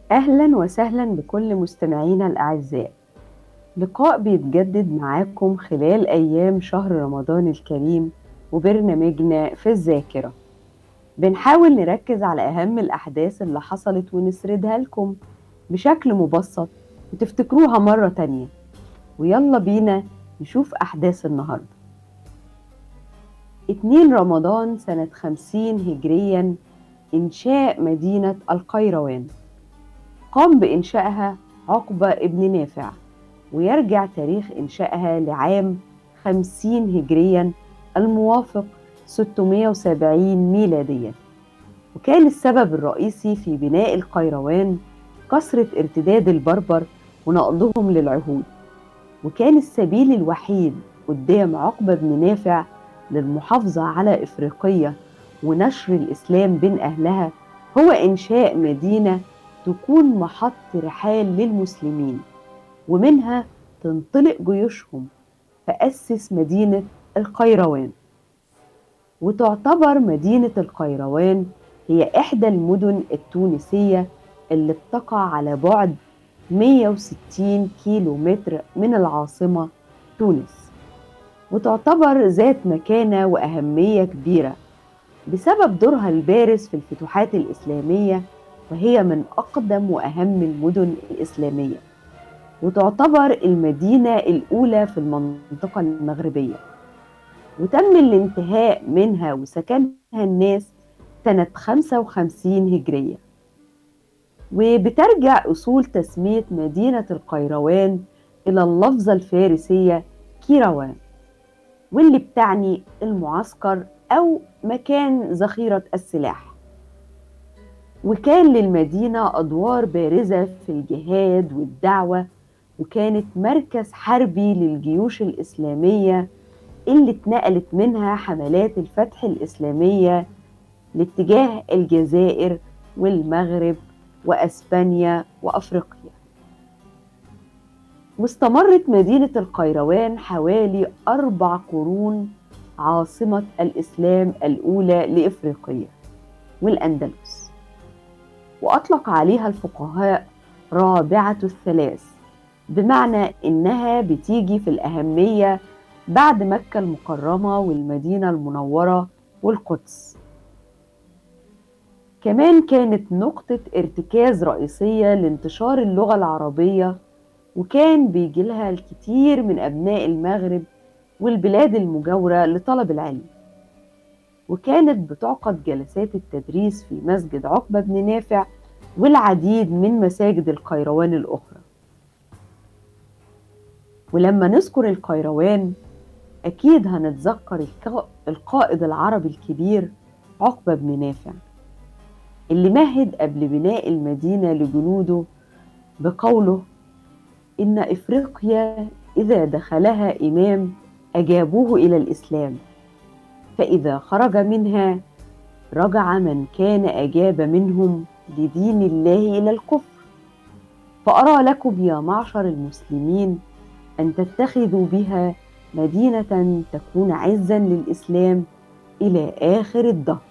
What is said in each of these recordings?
أهلا وسهلا بكل مستمعينا الأعزاء لقاء بيتجدد معاكم خلال أيام شهر رمضان الكريم وبرنامجنا في الذاكرة بنحاول نركز على أهم الأحداث اللي حصلت ونسردها لكم بشكل مبسط وتفتكروها مرة تانية ويلا بينا نشوف أحداث النهاردة 2 رمضان سنة 50 هجريا إنشاء مدينة القيروان قام بإنشائها عقبة ابن نافع ويرجع تاريخ إنشائها لعام 50 هجريا الموافق 670 ميلاديا وكان السبب الرئيسي في بناء القيروان كثرة ارتداد البربر ونقضهم للعهود وكان السبيل الوحيد قدام عقبة بن نافع للمحافظة على إفريقية ونشر الإسلام بين أهلها هو إنشاء مدينة تكون محط رحال للمسلمين ومنها تنطلق جيوشهم فأسس مدينة القيروان وتعتبر مدينة القيروان هي إحدى المدن التونسية اللي بتقع على بعد 160 كيلو متر من العاصمة تونس وتعتبر ذات مكانة وأهمية كبيرة بسبب دورها البارز في الفتوحات الإسلامية وهي من أقدم وأهم المدن الإسلامية وتعتبر المدينة الأولى في المنطقة المغربية وتم الانتهاء منها وسكنها الناس سنة 55 هجرية وبترجع أصول تسمية مدينة القيروان إلى اللفظة الفارسية كيروان واللي بتعني المعسكر أو مكان ذخيرة السلاح وكان للمدينة أدوار بارزة في الجهاد والدعوة وكانت مركز حربي للجيوش الإسلامية اللي اتنقلت منها حملات الفتح الإسلامية لاتجاه الجزائر والمغرب وأسبانيا وأفريقيا واستمرت مدينة القيروان حوالي أربع قرون عاصمة الإسلام الأولى لإفريقيا والأندلس وأطلق عليها الفقهاء رابعة الثلاث بمعنى إنها بتيجي في الأهمية بعد مكة المكرمة والمدينة المنورة والقدس كمان كانت نقطة ارتكاز رئيسية لانتشار اللغة العربية وكان بيجيلها الكثير من أبناء المغرب والبلاد المجاورة لطلب العلم وكانت بتعقد جلسات التدريس في مسجد عقبة بن نافع والعديد من مساجد القيروان الأخرى ولما نذكر القيروان أكيد هنتذكر القائد العربي الكبير عقبة بن نافع اللي مهد قبل بناء المدينة لجنوده بقوله إن إفريقيا إذا دخلها إمام أجابوه إلى الإسلام فإذا خرج منها رجع من كان أجاب منهم لدين الله إلى الكفر فأرى لكم يا معشر المسلمين أن تتخذوا بها مدينة تكون عزا للإسلام إلى آخر الدهر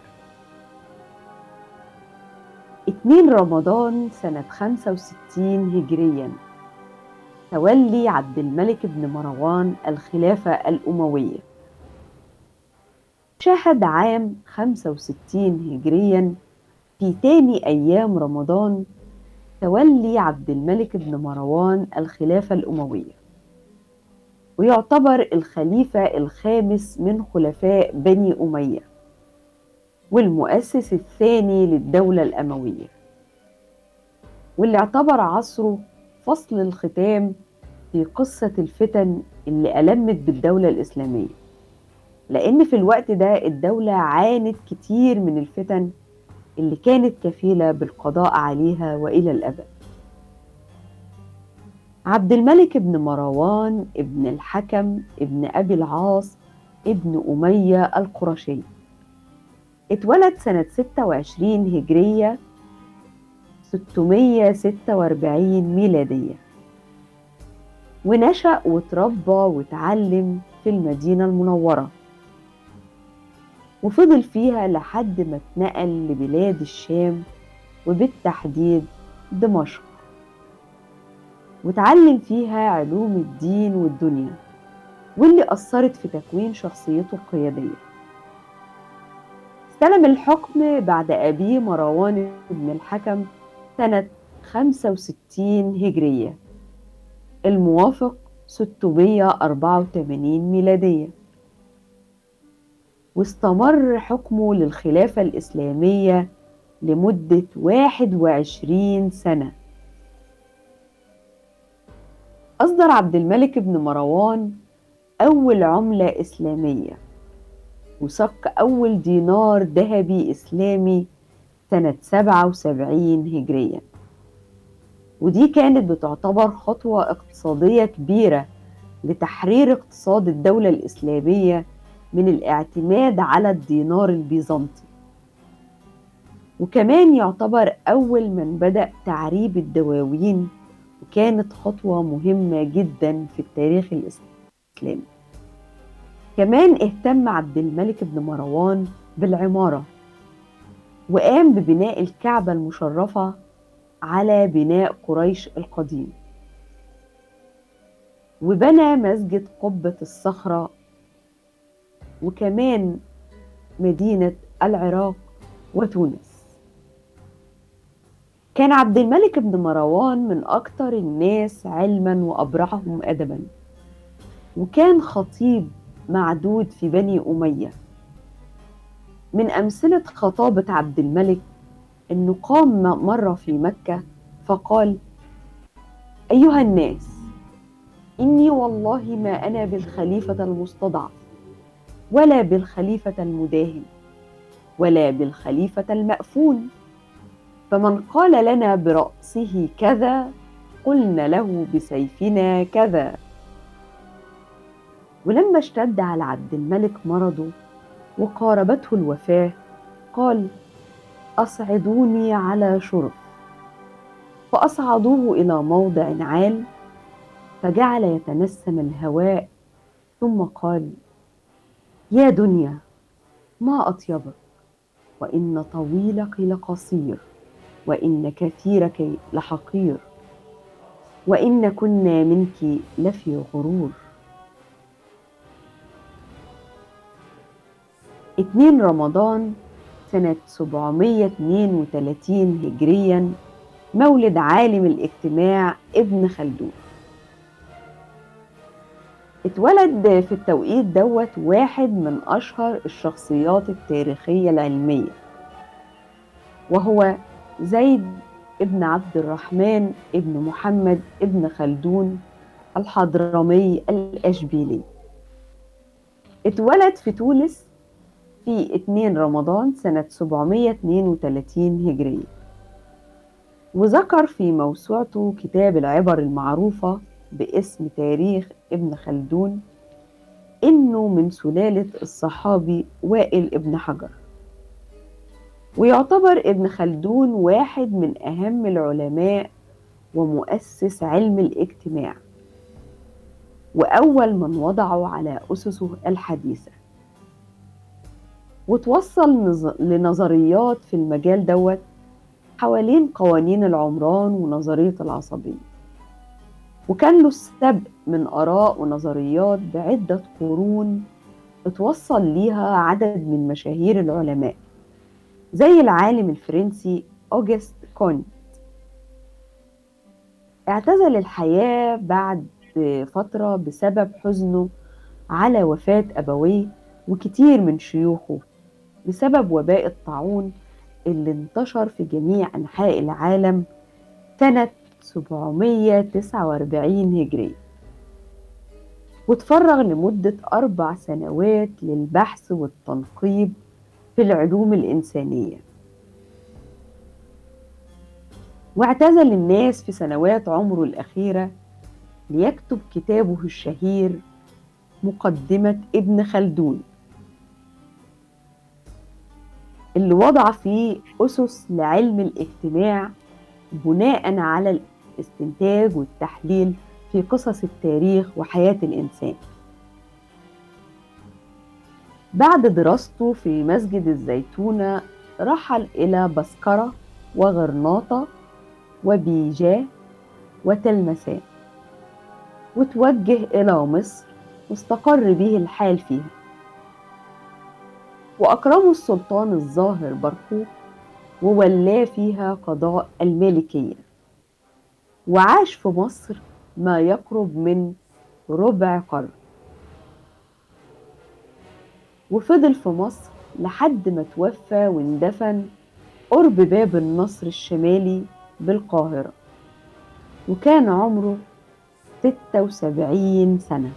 2 رمضان سنة 65 هجريا تولي عبد الملك بن مروان الخلافة الأموية شهد عام 65 هجريا في تاني أيام رمضان تولي عبد الملك بن مروان الخلافة الأموية ويعتبر الخليفة الخامس من خلفاء بني أمية والمؤسس الثاني للدولة الأموية واللي اعتبر عصره فصل الختام في قصة الفتن اللي ألمت بالدولة الإسلامية لأن في الوقت ده الدولة عانت كتير من الفتن اللي كانت كفيلة بالقضاء عليها وإلى الأبد عبد الملك بن مروان ابن الحكم ابن أبي العاص ابن أمية القرشي اتولد سنة 26 هجرية 646 ميلادية ونشأ وتربى وتعلم في المدينة المنورة وفضل فيها لحد ما اتنقل لبلاد الشام وبالتحديد دمشق وتعلم فيها علوم الدين والدنيا واللي أثرت في تكوين شخصيته القيادية استلم الحكم بعد أبيه مروان بن الحكم سنة 65 هجرية الموافق 684 ميلادية واستمر حكمه للخلافة الإسلامية لمدة 21 سنة أصدر عبد الملك بن مروان أول عملة إسلامية وصك أول دينار ذهبي إسلامي سنة 77 هجريا ودي كانت بتعتبر خطوة اقتصادية كبيرة لتحرير اقتصاد الدولة الإسلامية من الاعتماد على الدينار البيزنطي وكمان يعتبر أول من بدأ تعريب الدواوين وكانت خطوة مهمة جدا في التاريخ الإسلامي كمان اهتم عبد الملك بن مروان بالعمارة وقام ببناء الكعبة المشرفة على بناء قريش القديم وبنى مسجد قبة الصخرة وكمان مدينة العراق وتونس كان عبد الملك بن مروان من أكثر الناس علما وأبرعهم أدبا وكان خطيب معدود في بني أمية من أمثلة خطابة عبد الملك أنه قام مرة في مكة فقال أيها الناس إني والله ما أنا بالخليفة المستضعف ولا بالخليفة المداهن ولا بالخليفة المأفون فمن قال لنا برأسه كذا قلنا له بسيفنا كذا ولما اشتد على عبد الملك مرضه وقاربته الوفاة قال أصعدوني على شرف فأصعدوه إلى موضع عال فجعل يتنسم الهواء ثم قال يا دنيا ما أطيبك وإن طويلك لقصير وإن كثيرك لحقير وإن كنا منك لفي غرور اتنين رمضان سنة 732 هجريا مولد عالم الاجتماع ابن خلدون اتولد في التوقيت دوت واحد من أشهر الشخصيات التاريخية العلمية وهو زيد ابن عبد الرحمن ابن محمد ابن خلدون الحضرمي الأشبيلي اتولد في تونس في 2 رمضان سنة 732 هجرية وذكر في موسوعته كتاب العبر المعروفة باسم تاريخ ابن خلدون إنه من سلالة الصحابي وائل ابن حجر ويعتبر ابن خلدون واحد من أهم العلماء ومؤسس علم الاجتماع وأول من وضعه على أسسه الحديثة وتوصل لنظريات في المجال دوت حوالين قوانين العمران ونظرية العصبية وكان له السبق من آراء ونظريات بعدة قرون اتوصل ليها عدد من مشاهير العلماء زي العالم الفرنسي أوغست كونت اعتزل الحياة بعد فترة بسبب حزنه على وفاة أبويه وكتير من شيوخه بسبب وباء الطاعون اللي انتشر في جميع أنحاء العالم سنة 749 هجري وتفرغ لمدة أربع سنوات للبحث والتنقيب في العلوم الإنسانية واعتزل الناس في سنوات عمره الأخيرة ليكتب كتابه الشهير مقدمة ابن خلدون اللي وضع فيه أسس لعلم الاجتماع بناء على الاستنتاج والتحليل في قصص التاريخ وحياة الإنسان بعد دراسته في مسجد الزيتونة رحل إلى بسكرة وغرناطة وبيجاه وتلمسان وتوجه إلى مصر واستقر به الحال فيها وأكرمه السلطان الظاهر برقوق وولاه فيها قضاء المالكية وعاش في مصر ما يقرب من ربع قرن وفضل في مصر لحد ما توفى واندفن قرب باب النصر الشمالي بالقاهرة وكان عمره ستة وسبعين سنة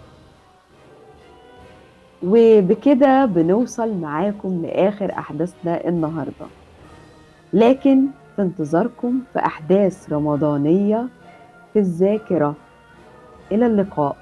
وبكده بنوصل معاكم لآخر أحداثنا النهاردة لكن في انتظاركم في أحداث رمضانية في الذاكرة إلى اللقاء